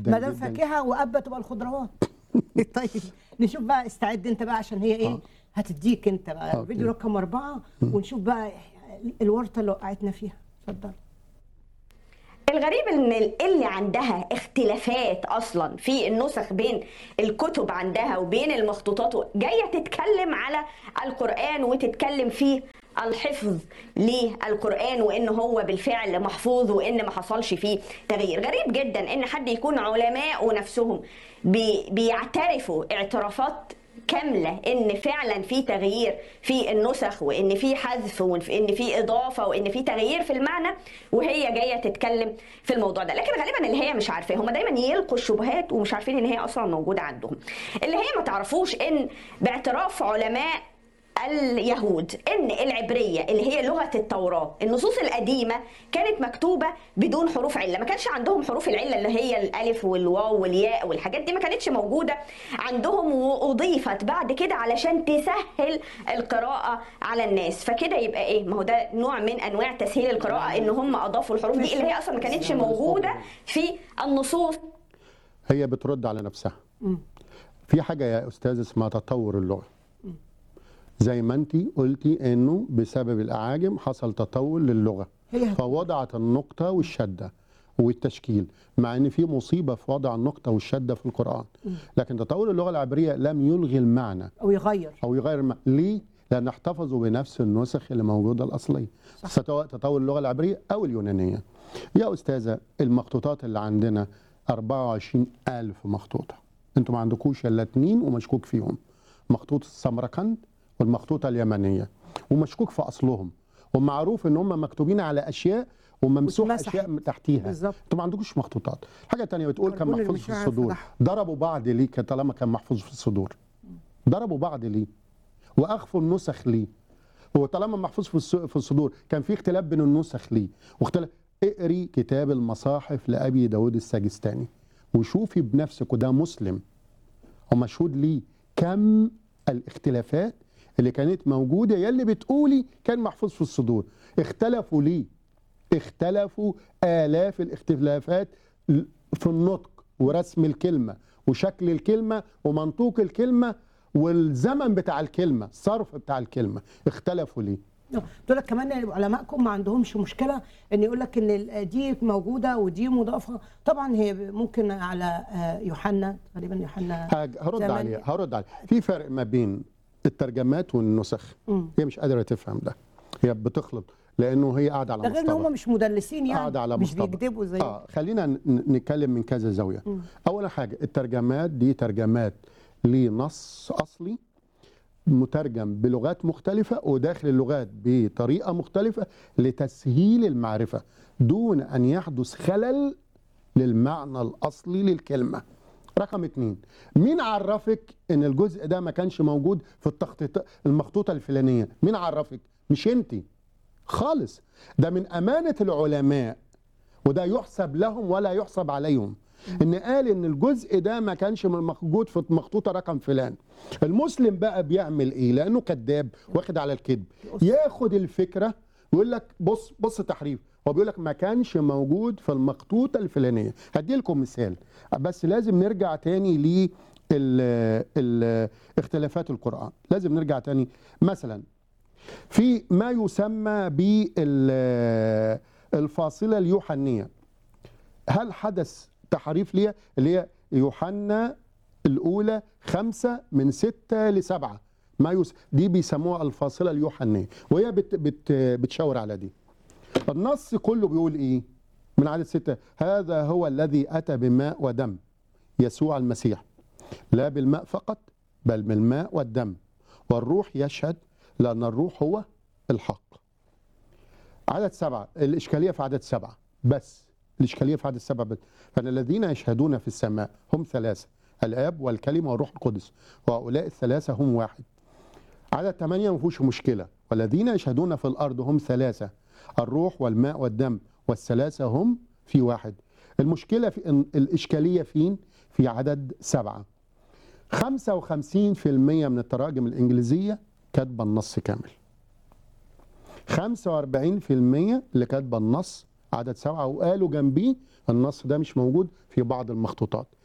جدا ما دام جدا فاكهه وابه تبقى الخضروات طيب نشوف بقى استعد انت بقى عشان هي ايه آه. هتديك انت بقى أوكي. فيديو رقم اربعه ونشوف بقى الورطه اللي وقعتنا فيها اتفضل الغريب ان اللي عندها اختلافات اصلا في النسخ بين الكتب عندها وبين المخطوطات جايه تتكلم على القران وتتكلم في الحفظ للقران وان هو بالفعل محفوظ وان ما حصلش فيه تغيير غريب جدا ان حد يكون علماء ونفسهم بي بيعترفوا اعترافات كامله ان فعلا في تغيير في النسخ وان في حذف وان في اضافه وان في تغيير في المعنى وهي جايه تتكلم في الموضوع ده لكن غالبا اللي هي مش عارفاه هم دايما يلقوا الشبهات ومش عارفين ان هي اصلا موجوده عندهم اللي هي ما تعرفوش ان باعتراف علماء اليهود ان العبريه اللي هي لغه التوراه النصوص القديمه كانت مكتوبه بدون حروف عله ما كانش عندهم حروف العله اللي هي الالف والواو والياء والحاجات دي ما كانتش موجوده عندهم واضيفت بعد كده علشان تسهل القراءه على الناس فكده يبقى ايه ما هو ده نوع من انواع تسهيل القراءه ان هم اضافوا الحروف دي اللي هي اصلا ما كانتش موجوده في النصوص هي بترد على نفسها في حاجه يا استاذ اسمها تطور اللغه زي ما انت قلتي انه بسبب الاعاجم حصل تطور للغه هي هت- فوضعت النقطه والشده والتشكيل مع ان في مصيبه في وضع النقطه والشده في القران لكن تطور اللغه العبريه لم يلغي المعنى او يغير او يغير المعنى ليه لان احتفظوا بنفس النسخ اللي موجوده الاصليه سواء تطور اللغه العبريه او اليونانيه يا استاذه المخطوطات اللي عندنا 24 ألف مخطوطه انتوا ما عندكوش الا اتنين ومشكوك فيهم مخطوطه السمرقند والمخطوطه اليمنيه ومشكوك في اصلهم ومعروف ان هم مكتوبين على اشياء وممسوح واتمسحت. اشياء تحتيها بالظبط. انتوا ما عندكوش مخطوطات الحاجه الثانيه بتقول كان كربون اللي محفوظ مش في عارف الصدور فتحه. ضربوا بعض ليه كان طالما كان محفوظ في الصدور ضربوا بعض ليه واخفوا النسخ ليه هو طالما محفوظ في الس- في الصدور كان في اختلاف بين النسخ ليه واختلاف اقري كتاب المصاحف لابي داود السجستاني وشوفي بنفسك وده مسلم ومشهود ليه كم الاختلافات اللي كانت موجوده يلي بتقولي كان محفوظ في الصدور اختلفوا ليه اختلفوا آلاف الاختلافات في النطق ورسم الكلمة وشكل الكلمة ومنطوق الكلمة والزمن بتاع الكلمة الصرف بتاع الكلمة اختلفوا ليه تقول لك كمان إن علمائكم ما عندهمش مشكله ان يقول لك ان ال- دي موجوده ودي مضافه طبعا هي ممكن على آه، يوحنا غالبا يوحنا هاج- هرد زمان- عليها هرد عليها في فرق ما بين الترجمات والنسخ مم. هي مش قادرة تفهم ده هي بتخلط لأنه هي قاعدة على ده غير ان مصطبة هم مش مدلسين يعني قاعدة على مش مصطبة بيكذبوا زي اه خلينا ن- نتكلم من كذا زاويه اول حاجه الترجمات دي ترجمات لنص اصلي مترجم بلغات مختلفة وداخل اللغات بطريقة مختلفة لتسهيل المعرفة دون أن يحدث خلل للمعنى الأصلي للكلمة رقم اتنين مين عرفك ان الجزء ده ما كانش موجود في التخطيط المخطوطة الفلانية مين عرفك مش انتي خالص ده من أمانة العلماء وده يحسب لهم ولا يحسب عليهم ان قال ان الجزء ده ما كانش موجود في مخطوطه رقم فلان المسلم بقى بيعمل ايه لانه كذاب واخد على الكذب ياخد الفكره ويقول لك بص بص تحريف هو بيقول لك ما كانش موجود في المخطوطه الفلانيه هدي لكم مثال بس لازم نرجع تاني ل اختلافات القران لازم نرجع تاني مثلا في ما يسمى بالفاصله اليوحنيه هل حدث تحريف ليها اللي هي يوحنا الأولى خمسة من ستة لسبعة ما يس... دي بيسموها الفاصلة اليوحنية وهي بت... بت... بتشاور على دي النص كله بيقول إيه من عدد ستة هذا هو الذي أتى بماء ودم يسوع المسيح لا بالماء فقط بل بالماء والدم والروح يشهد لأن الروح هو الحق عدد سبعة الإشكالية في عدد سبعة بس الإشكالية في عدد سبعة بس فأن الذين يشهدون في السماء هم ثلاثة الآب والكلمة والروح القدس وهؤلاء الثلاثة هم واحد عدد ثمانية ما فيهوش مشكلة والذين يشهدون في الأرض هم ثلاثة الروح والماء والدم والثلاثة هم في واحد المشكلة في إن الإشكالية فين؟ في عدد سبعة 55% من التراجم الإنجليزية كاتبة النص كامل 45% اللي كاتبه النص عدد سبعة وقالوا جنبيه النص ده مش موجود في بعض المخطوطات